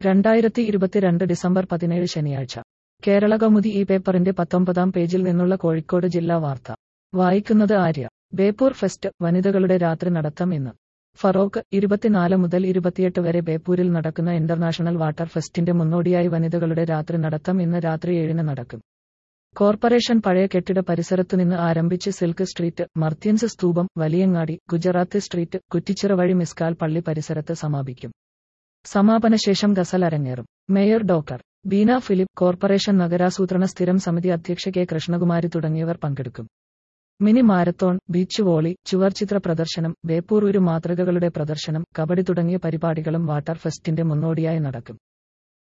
രണ്ടായിരത്തി ഇരുപത്തിരണ്ട് ഡിസംബർ പതിനേഴ് ശനിയാഴ്ച കേരള കൗമുദി ഈ പേപ്പറിന്റെ പത്തൊമ്പതാം പേജിൽ നിന്നുള്ള കോഴിക്കോട് ജില്ലാ വാർത്ത വായിക്കുന്നത് ആര്യ ബേപ്പൂർ ഫെസ്റ്റ് വനിതകളുടെ രാത്രി നടത്തം ഇന്ന് ഫറോക്ക് ഇരുപത്തിനാല് മുതൽ ഇരുപത്തിയെട്ട് വരെ ബേപ്പൂരിൽ നടക്കുന്ന ഇന്റർനാഷണൽ വാട്ടർ ഫെസ്റ്റിന്റെ മുന്നോടിയായി വനിതകളുടെ രാത്രി നടത്തം ഇന്ന് രാത്രി ഏഴിന് നടക്കും കോർപ്പറേഷൻ പഴയ കെട്ടിട പരിസരത്തുനിന്ന് ആരംഭിച്ച് സിൽക്ക് സ്ട്രീറ്റ് മർത്യൻസ് സ്തൂപം വലിയങ്ങാടി ഗുജറാത്തി സ്ട്രീറ്റ് കുറ്റിച്ചിറ വഴി മിസ്കാൽ പള്ളി പരിസരത്ത് സമാപിക്കും സമാപനശേഷം ഗസൽ അരങ്ങേറും mayor doctor Beena Philip corporation നഗരാസൂത്രണ സ്ഥിരം സമിതി അധ്യക്ഷ കെ കൃഷ്ണകുമാരി തുടങ്ങിയവർ പങ്കെടുക്കും മിനി മാരത്തോൺ ബീച്ച് വോളി ചുവർചിത്ര പ്രദർശനം ബേപ്പൂർ ഒരു മാതൃകകളുടെ പ്രദർശനം കബഡി തുടങ്ങിയ പരിപാടികളും വാട്ടർ ഫെസ്റ്റിന്റെ മുന്നോടിയായി നടക്കും